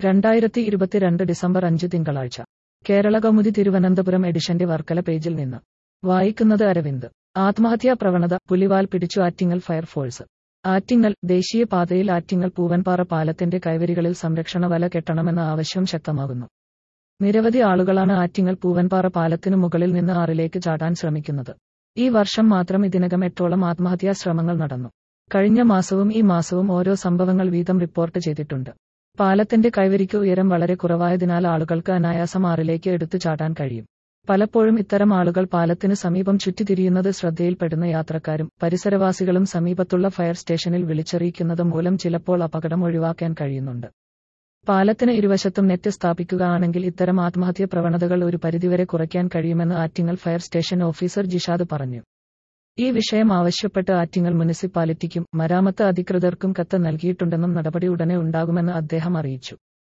രണ്ടായിരത്തി ഇരുപത്തിരണ്ട് ഡിസംബർ അഞ്ച് തിങ്കളാഴ്ച കേരള കൗമുദി തിരുവനന്തപുരം എഡിഷന്റെ വർക്കല പേജിൽ നിന്ന് വായിക്കുന്നത് അരവിന്ദ് ആത്മഹത്യാ പ്രവണത പുലിവാൽ പിടിച്ചു ആറ്റിങ്ങൽ ഫയർഫോഴ്സ് ആറ്റിങ്ങൽ ദേശീയപാതയിൽ ആറ്റിങ്ങൽ പൂവൻപാറ പാലത്തിന്റെ കൈവരികളിൽ സംരക്ഷണ വല കെട്ടണമെന്ന ആവശ്യം ശക്തമാകുന്നു നിരവധി ആളുകളാണ് ആറ്റിങ്ങൽ പൂവൻപാറ പാലത്തിനു മുകളിൽ നിന്ന് ആറിലേക്ക് ചാടാൻ ശ്രമിക്കുന്നത് ഈ വർഷം മാത്രം ഇതിനകം എട്ടോളം ആത്മഹത്യാ ശ്രമങ്ങൾ നടന്നു കഴിഞ്ഞ മാസവും ഈ മാസവും ഓരോ സംഭവങ്ങൾ വീതം റിപ്പോർട്ട് ചെയ്തിട്ടുണ്ട് പാലത്തിന്റെ കൈവരിക്ക് ഉയരം വളരെ കുറവായതിനാൽ ആളുകൾക്ക് അനായാസം ആറിലേക്ക് എടുത്തു ചാടാൻ കഴിയും പലപ്പോഴും ഇത്തരം ആളുകൾ പാലത്തിന് സമീപം ചുറ്റിത്തിരിയുന്നത് ശ്രദ്ധയിൽപ്പെടുന്ന യാത്രക്കാരും പരിസരവാസികളും സമീപത്തുള്ള ഫയർ സ്റ്റേഷനിൽ വിളിച്ചറിയിക്കുന്നത് മൂലം ചിലപ്പോൾ അപകടം ഒഴിവാക്കാൻ കഴിയുന്നുണ്ട് പാലത്തിന് ഇരുവശത്തും നെറ്റ് സ്ഥാപിക്കുക ആണെങ്കിൽ ഇത്തരം ആത്മഹത്യ പ്രവണതകൾ ഒരു പരിധിവരെ കുറയ്ക്കാൻ കഴിയുമെന്ന് Attingal fire station officer Jishad പറഞ്ഞു ഈ വിഷയം ആവശ്യപ്പെട്ട് ആറ്റിങ്ങൽ മുനിസിപ്പാലിറ്റിക്കും മരാമത്ത് അധികൃതർക്കും കത്ത് നൽകിയിട്ടുണ്ടെന്നും നടപടി ഉടനെ ഉണ്ടാകുമെന്ന് അദ്ദേഹം അറിയിച്ചു